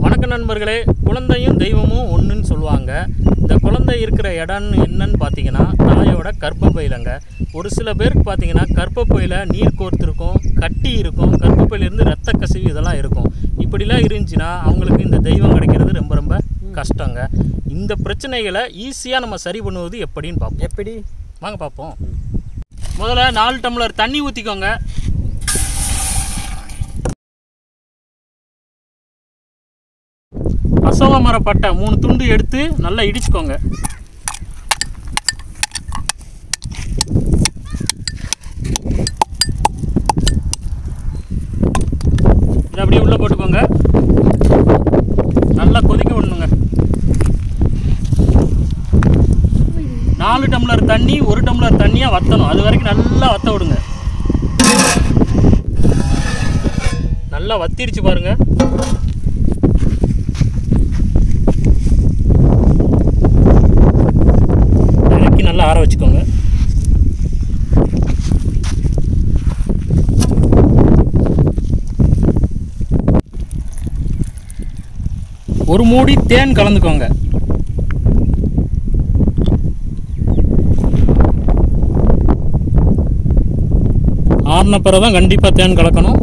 வணக்கம் நண்பர்களே குழந்தையும் தெய்வமும் ஒன்றுன்னு சொல்லுவாங்க இந்த குழந்தை இருக்கிற இடம்னு என்னன்னு பார்த்தீங்கன்னா தாயோட கர்ப்பப்பையிலங்க ஒரு சில பேருக்கு பார்த்தீங்கன்னா கர்ப்பப்பையில் நீர் கோர்த்துருக்கும் கட்டி இருக்கும் கர்ப்பப்பையிலேருந்து ரத்த கசிவு இதெல்லாம் இருக்கும் இப்படிலாம் இருந்துச்சுன்னா அவங்களுக்கு இந்த தெய்வம் கிடைக்கிறது ரொம்ப ரொம்ப கஷ்டங்க இந்த பிரச்சனைகளை ஈஸியாக நம்ம சரி பண்ணுவது எப்படின்னு பார்ப்போம் எப்படி வாங்க பார்ப்போம் முதல்ல நாலு டம்ளர் தண்ணி ஊற்றிக்கோங்க அசோக மரப்பட்டை மூணு துண்டு எடுத்து நல்லா இடிச்சுக்கோங்க இதை அப்படியே உள்ளே போட்டுக்கோங்க நல்லா கொதிக்க விடணுங்க நாலு டம்ளர் தண்ணி ஒரு டம்ளர் தண்ணியாக வற்றணும் அது வரைக்கும் நல்லா வத்த விடுங்க நல்லா வத்திருச்சு பாருங்க இறக்கி நல்லா ஆற வச்சுக்கோங்க ஒரு மூடி தேன் கலந்துக்கோங்க ஆறின பிறகு தான் கண்டிப்பாக தேன் கலக்கணும்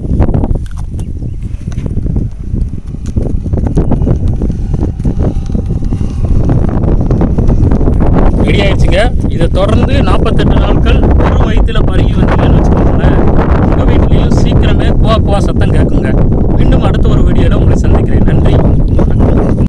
ரெடி ஆயிடுச்சுங்க இதை தொடர்ந்து நாற்பத்தெட்டு நாட்கள் ஒரு வயிற்றில் பருகி வந்தீங்கன்னு வச்சுக்கோங்களேன் உங்கள் வீட்லேயும் சீக்கிரமே குவா குவா சத்தம் கேட்குங்க மீண்டும் அடுத்த ஒரு வீடியோவில் உங்களை சந்திக்கிறேன் நன்றி